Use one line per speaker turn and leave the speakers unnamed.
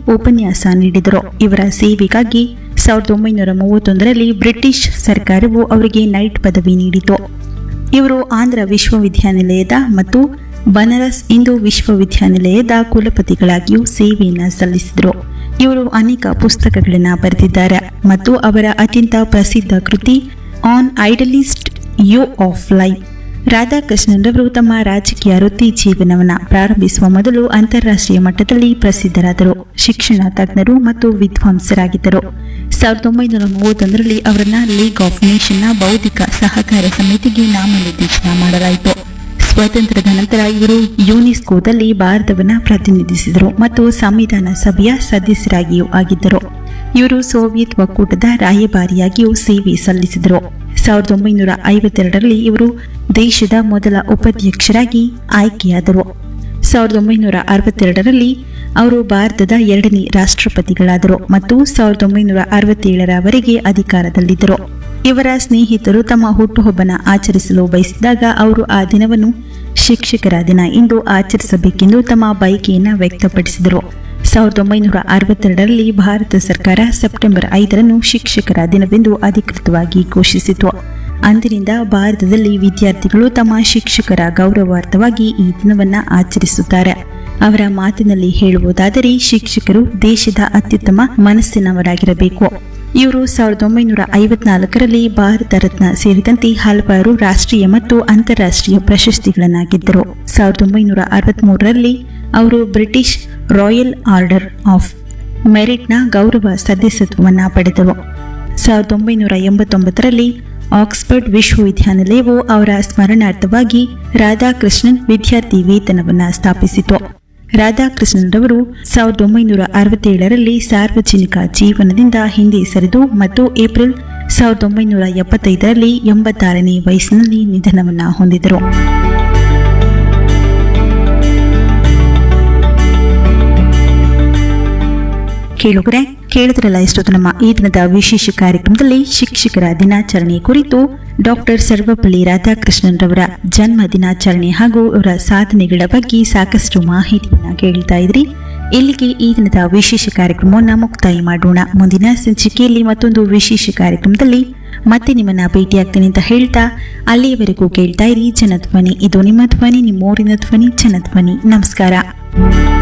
ಉಪನ್ಯಾಸ ನೀಡಿದರು ಇವರ ಸೇವೆಗಾಗಿ ಸಾವಿರದ ಒಂಬೈನೂರ ಮೂವತ್ತೊಂದರಲ್ಲಿ ಬ್ರಿಟಿಷ್ ಸರ್ಕಾರವು ಅವರಿಗೆ ನೈಟ್ ಪದವಿ ನೀಡಿತು ಇವರು ಆಂಧ್ರ ವಿಶ್ವವಿದ್ಯಾನಿಲಯದ ಮತ್ತು ಬನಾರಸ್ ಹಿಂದೂ ವಿಶ್ವವಿದ್ಯಾನಿಲಯದ ಕುಲಪತಿಗಳಾಗಿಯೂ ಸೇವೆಯನ್ನು ಸಲ್ಲಿಸಿದರು ಇವರು ಅನೇಕ ಪುಸ್ತಕಗಳನ್ನು ಬರೆದಿದ್ದಾರೆ ಮತ್ತು ಅವರ ಅತ್ಯಂತ ಪ್ರಸಿದ್ಧ ಕೃತಿ an idealist view of life ರಾಧಾಕೃಷ್ಣನ್ರವರು ತಮ್ಮ ರಾಜಕೀಯ ವೃತ್ತಿ ಜೀವನವನ್ನು ಪ್ರಾರಂಭಿಸುವ ಮೊದಲು ಅಂತಾರಾಷ್ಟ್ರೀಯ ಮಟ್ಟದಲ್ಲಿ ಪ್ರಸಿದ್ಧರಾದರು ಶಿಕ್ಷಣ ತಜ್ಞರು ಮತ್ತು ವಿದ್ವಾಂಸರಾಗಿದ್ದರು ಸಾವಿರದ ಒಂಬೈನೂರ ಮೂವತ್ತೊಂದರಲ್ಲಿ ಅವರನ್ನ ಲೀಗ್ ಆಫ್ ನೇಷನ್ನ ಬೌದ್ಧಿಕ ಸಹಕಾರ ಸಮಿತಿಗೆ ನಾಮನಿರ್ದೇಶನ ಮಾಡಲಾಯಿತು ಸ್ವಾತಂತ್ರ್ಯದ ನಂತರ ಇವರು ಯುನೆಸ್ಕೋದಲ್ಲಿ ಭಾರತವನ್ನು ಪ್ರತಿನಿಧಿಸಿದರು ಮತ್ತು ಸಂವಿಧಾನ ಸಭೆಯ ಸದಸ್ಯರಾಗಿಯೂ ಆಗಿದ್ದರು ಇವರು ಸೋವಿಯತ್ ಒಕ್ಕೂಟದ ರಾಯಭಾರಿಯಾಗಿಯೂ ಸೇವೆ ಸಲ್ಲಿಸಿದರು ಸಾವಿರದ ಒಂಬೈನೂರ ಐವತ್ತೆರಡರಲ್ಲಿ ಇವರು ದೇಶದ ಮೊದಲ ಉಪಾಧ್ಯಕ್ಷರಾಗಿ ಆಯ್ಕೆಯಾದರು ಸಾವಿರದ ಒಂಬೈನೂರ ಅರವತ್ತೆರಡರಲ್ಲಿ ಅವರು ಭಾರತದ ಎರಡನೇ ರಾಷ್ಟ್ರಪತಿಗಳಾದರು ಮತ್ತು ಸಾವಿರದ ಒಂಬೈನೂರ ಅರವತ್ತೇಳರವರೆಗೆ ಅಧಿಕಾರದಲ್ಲಿದ್ದರು ಇವರ ಸ್ನೇಹಿತರು ತಮ್ಮ ಹುಟ್ಟುಹಬ್ಬನ ಆಚರಿಸಲು ಬಯಸಿದಾಗ ಅವರು ಆ ದಿನವನ್ನು ಶಿಕ್ಷಕರ ದಿನ ಎಂದು ಆಚರಿಸಬೇಕೆಂದು ತಮ್ಮ ಬಯಕೆಯನ್ನು ವ್ಯಕ್ತಪಡಿಸಿದರು ಸಾವಿರದ ಒಂಬೈನೂರ ಅರವತ್ತೆರಡರಲ್ಲಿ ಭಾರತ ಸರ್ಕಾರ ಸೆಪ್ಟೆಂಬರ್ ಐದರನ್ನು ಶಿಕ್ಷಕರ ದಿನವೆಂದು ಅಧಿಕೃತವಾಗಿ ಘೋಷಿಸಿತು ಅಂದಿನಿಂದ ಭಾರತದಲ್ಲಿ ವಿದ್ಯಾರ್ಥಿಗಳು ತಮ್ಮ ಶಿಕ್ಷಕರ ಗೌರವಾರ್ಥವಾಗಿ ಈ ದಿನವನ್ನು ಆಚರಿಸುತ್ತಾರೆ ಅವರ ಮಾತಿನಲ್ಲಿ ಹೇಳುವುದಾದರೆ ಶಿಕ್ಷಕರು ದೇಶದ ಅತ್ಯುತ್ತಮ ಮನಸ್ಸಿನವರಾಗಿರಬೇಕು ಇವರು ಸಾವಿರದ ಒಂಬೈನೂರ ಐವತ್ನಾಲ್ಕರಲ್ಲಿ ಭಾರತ ರತ್ನ ಸೇರಿದಂತೆ ಹಲವಾರು ರಾಷ್ಟ್ರೀಯ ಮತ್ತು ಅಂತಾರಾಷ್ಟ್ರೀಯ ಪ್ರಶಸ್ತಿಗಳನ್ನು ಗೆದ್ದರು ಸಾವಿರದ ಒಂಬೈನೂರ ಅರವತ್ಮೂರರಲ್ಲಿ ಅವರು ಬ್ರಿಟಿಷ್ ರಾಯಲ್ ಆರ್ಡರ್ ಆಫ್ ಮೆರಿಟ್ನ ಗೌರವ ಸದಸ್ಯತ್ವವನ್ನು ಪಡೆದರು ಸಾವಿರದ ಒಂಬೈನೂರ ಎಂಬತ್ತೊಂಬತ್ತರಲ್ಲಿ ಆಕ್ಸ್ಫರ್ಡ್ ವಿಶ್ವವಿದ್ಯಾನಿಲಯವು ಅವರ ಸ್ಮರಣಾರ್ಥವಾಗಿ ರಾಧಾಕೃಷ್ಣನ್ ವಿದ್ಯಾರ್ಥಿ ವೇತನವನ್ನು ಸ್ಥಾಪಿಸಿತು ರಾಧಾಕೃಷ್ಣನ್ರವರು ಸಾವಿರದ ಒಂಬೈನೂರ ಅರವತ್ತೇಳರಲ್ಲಿ ಸಾರ್ವಜನಿಕ ಜೀವನದಿಂದ ಹಿಂದೆ ಸರಿದು ಮತ್ತು ಏಪ್ರಿಲ್ ಸಾವಿರದ ಒಂಬೈನೂರ ಎಪ್ಪತ್ತೈದರಲ್ಲಿ ಎಂಬತ್ತಾರನೇ ವಯಸ್ಸಿನಲ್ಲಿ ನಿಧನವನ್ನು ಹೊಂದಿದರು ಕೇಳುಗರೆ ಕೇಳಿದ್ರಲ್ಲ ಇಷ್ಟೊತ್ತು ನಮ್ಮ ಈ ದಿನದ ವಿಶೇಷ ಕಾರ್ಯಕ್ರಮದಲ್ಲಿ ಶಿಕ್ಷಕರ ದಿನಾಚರಣೆ ಕುರಿತು ಡಾಕ್ಟರ್ ಸರ್ವಪಲ್ಲಿ ರಾಧಾಕೃಷ್ಣನ್ ರವರ ಜನ್ಮ ದಿನಾಚರಣೆ ಹಾಗೂ ಅವರ ಸಾಧನೆಗಳ ಬಗ್ಗೆ ಸಾಕಷ್ಟು ಮಾಹಿತಿಯನ್ನ ಕೇಳ್ತಾ ಇದ್ರಿ ಇಲ್ಲಿಗೆ ಈ ದಿನದ ವಿಶೇಷ ಕಾರ್ಯಕ್ರಮವನ್ನು ಮುಕ್ತಾಯ ಮಾಡೋಣ ಮುಂದಿನ ಸಂಚಿಕೆಯಲ್ಲಿ ಮತ್ತೊಂದು ವಿಶೇಷ ಕಾರ್ಯಕ್ರಮದಲ್ಲಿ ಮತ್ತೆ ನಿಮ್ಮನ್ನ ಭೇಟಿಯಾಗ್ತೀನಿ ಅಂತ ಹೇಳ್ತಾ ಅಲ್ಲಿಯವರೆಗೂ ಕೇಳ್ತಾ ಇರಿ ಜನಧ್ವನಿ ಇದು ನಿಮ್ಮ ಧ್ವನಿ ನಿಮ್ಮೂರಿನ ಧ್ವನಿ ಜನಧ್ವನಿ ನಮಸ್ಕಾರ